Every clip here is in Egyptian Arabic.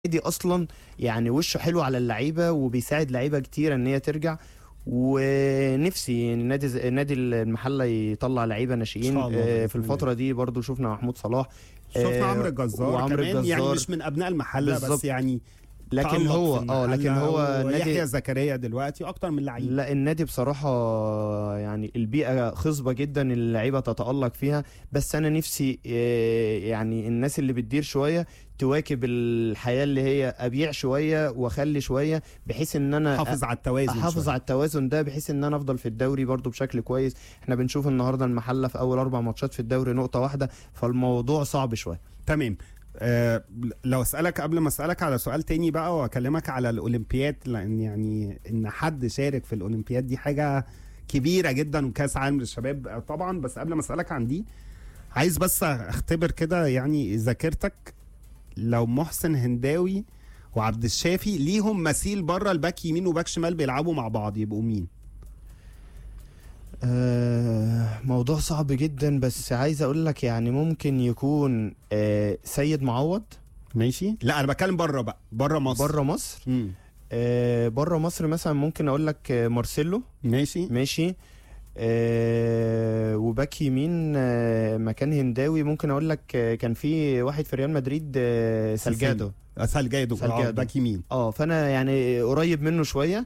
النادي اصلا يعني وشه حلو على اللعيبه وبيساعد لعيبه كتير ان هي ترجع ونفسي نادي ز- نادي المحله يطلع لعيبه ناشئين إن شاء الله آه، بإذن في الفتره دي برضو شفنا محمود صلاح شفنا آه، عمرو الجزار وعمرو كمان يعني الجزار. مش من ابناء المحله بس بالظبط. يعني لكن تألق هو في اه لكن المحلة هو ويحيى نادي زكريا دلوقتي اكتر من لعيب لا النادي بصراحة يعني البيئة خصبة جدا اللعيبة تتألق فيها بس أنا نفسي آه، يعني الناس اللي بتدير شوية تواكب الحياة اللي هي أبيع شوية وأخلي شوية بحيث إن أنا حافظ على التوازن احافظ شوية. على التوازن ده بحيث ان انا افضل في الدوري برضو بشكل كويس احنا بنشوف النهارده المحله في اول اربع ماتشات في الدوري نقطه واحده فالموضوع صعب شويه تمام آه لو اسالك قبل ما اسالك على سؤال تاني بقى واكلمك على الاولمبياد لان يعني ان حد شارك في الاولمبياد دي حاجه كبيره جدا وكاس عالم للشباب آه، طبعا بس قبل ما اسالك عن دي عايز بس اختبر كده يعني ذاكرتك لو محسن هنداوي وعبد الشافي ليهم مثيل بره الباك يمين وباك شمال بيلعبوا مع بعض يبقوا مين؟ آه موضوع صعب جدا بس عايز اقول لك يعني ممكن يكون آه سيد معوض ماشي؟ لا انا بتكلم بره بقى بره مصر بره مصر مم. آه بره مصر مثلا ممكن اقول لك آه مارسيلو ماشي ماشي آه وباك يمين آه مكان هنداوي ممكن اقول لك آه كان في واحد في ريال مدريد آه سالجادو سالجادو سالجادو. آه، باك يمين اه فانا يعني قريب منه شويه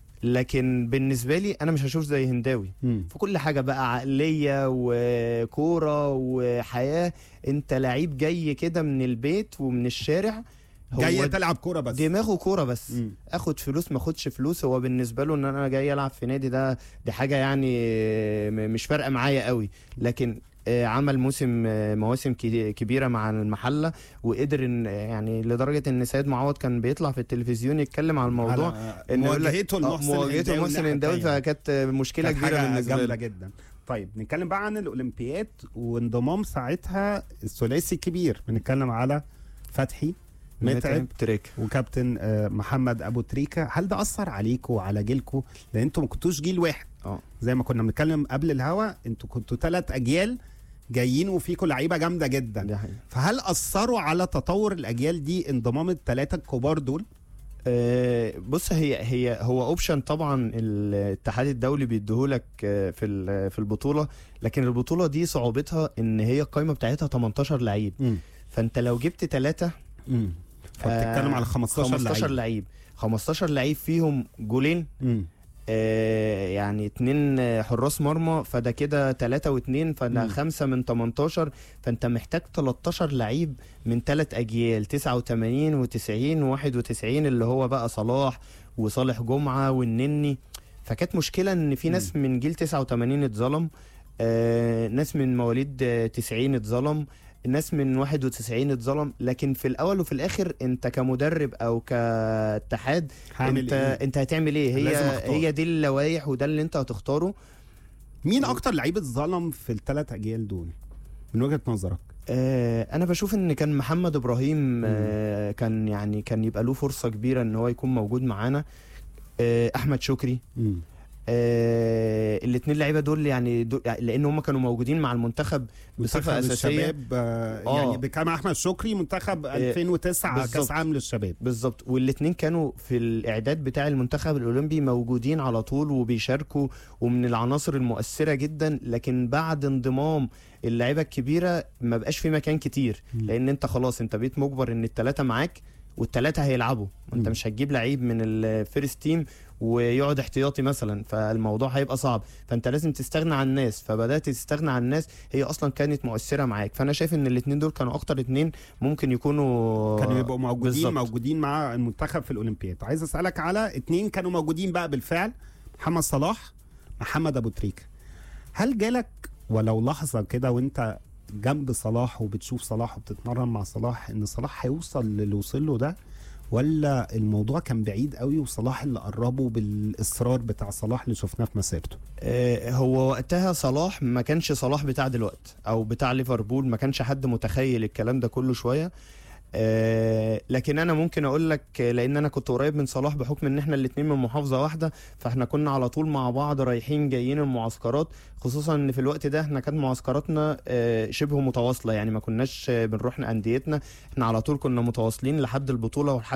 لكن بالنسبه لي انا مش هشوف زي هنداوي مم. في كل حاجه بقى عقليه وكوره وحياه انت لعيب جاي كده من البيت ومن الشارع هو جاي تلعب كوره بس دماغه كوره بس مم. اخد فلوس ما اخدش فلوس هو بالنسبه له ان انا جاي العب في نادي ده دي حاجه يعني م- مش فارقه معايا قوي لكن آه، عمل موسم آه، مواسم كي- كبيره مع المحله وقدر ان يعني لدرجه ان سيد معوض كان بيطلع في التلفزيون يتكلم عن الموضوع على ان يقول لك- مواجهته آه، لمحسن مواجهته الهنداوي لمحسن الناحية الهنداوي التانية. فكانت آه، مشكله كانت كبيره حاجة بالنسبه جامده لي جدا طيب نتكلم بقى عن الاولمبياد وانضمام ساعتها الثلاثي الكبير بنتكلم على فتحي متعب تريك وكابتن آه، محمد ابو تريكه هل ده اثر عليكم وعلى جيلكم لان انتوا ما كنتوش جيل واحد اه زي ما كنا بنتكلم قبل الهوا انتوا كنتوا ثلاث اجيال جايين وفيكم لعيبه جامده جدا دي حقيقة. فهل اثروا على تطور الاجيال دي انضمام الثلاثه الكبار دول آه، بص هي هي هو اوبشن طبعا الاتحاد الدولي بيديهولك آه، في ال- في البطوله لكن البطوله دي صعوبتها ان هي القائمه بتاعتها 18 لعيب امم فانت لو جبت ثلاثه امم فبتتكلم على 15 15 لعيب لعيب 15 لعيب فيهم جولين امم آه، يعني اتنين آه، حراس مرمى فده كده تلاتة واتنين فده مم. خمسة من 18 فانت محتاج 13 لعيب من تلات اجيال 89 و90 و91 اللي هو بقى صلاح وصالح جمعة والنني فكانت مشكلة ان في ناس من جيل 89 اتظلم آه ناس من مواليد آه، 90 اتظلم ناس من 91 اتظلم لكن في الاول وفي الاخر انت كمدرب او كاتحاد هعمل انت ايه انت هتعمل ايه لازم هي أختار. هي دي اللوائح وده اللي انت هتختاره مين اكتر لعيب اتظلم في الثلاث اجيال دول من وجهه نظرك آه انا بشوف ان كان محمد ابراهيم آه كان يعني كان يبقى له فرصه كبيره ان هو يكون موجود معانا آه احمد شكري امم آه الاثنين لعيبه دول يعني دول لان هم كانوا موجودين مع المنتخب بصفه اساسيه الشباب آه آه. يعني بكام احمد شكري منتخب 2009 كاس بالظبط. عالم للشباب بالظبط والاثنين كانوا في الاعداد بتاع المنتخب الاولمبي موجودين على طول وبيشاركوا ومن العناصر المؤثره جدا لكن بعد انضمام اللعيبه الكبيره ما بقاش في مكان كتير مم. لان انت خلاص انت بقيت مجبر ان الثلاثه معاك والثلاثه هيلعبوا انت مم. مش هتجيب لعيب من الفيرست تيم ويقعد احتياطي مثلا فالموضوع هيبقى صعب فانت لازم تستغنى عن الناس فبدات تستغنى عن الناس هي اصلا كانت مؤثره معاك فانا شايف ان الاثنين دول كانوا اكتر اثنين ممكن يكونوا كانوا يبقوا موجودين بالظبط. موجودين مع المنتخب في الاولمبياد عايز اسالك على اتنين كانوا موجودين بقى بالفعل محمد صلاح محمد ابو تريكه هل جالك ولو لحظه كده وانت جنب صلاح وبتشوف صلاح وبتتمرن مع صلاح ان صلاح هيوصل للي وصل له ده ولا الموضوع كان بعيد قوي وصلاح اللي قربه بالاصرار بتاع صلاح اللي شفناه في مسيرته آه، هو وقتها صلاح ما كانش صلاح بتاع دلوقتي او بتاع ليفربول ما كانش حد متخيل الكلام ده كله شويه آه لكن انا ممكن اقول لك آه، لان انا كنت قريب من صلاح بحكم ان احنا الاتنين من محافظه واحده فاحنا كنا على طول مع بعض رايحين جايين المعسكرات خصوصا ان في الوقت ده احنا كانت معسكراتنا آه، شبه متواصله يعني ما كناش آه، بنروح انديتنا احنا على طول كنا متواصلين لحد البطوله ولحد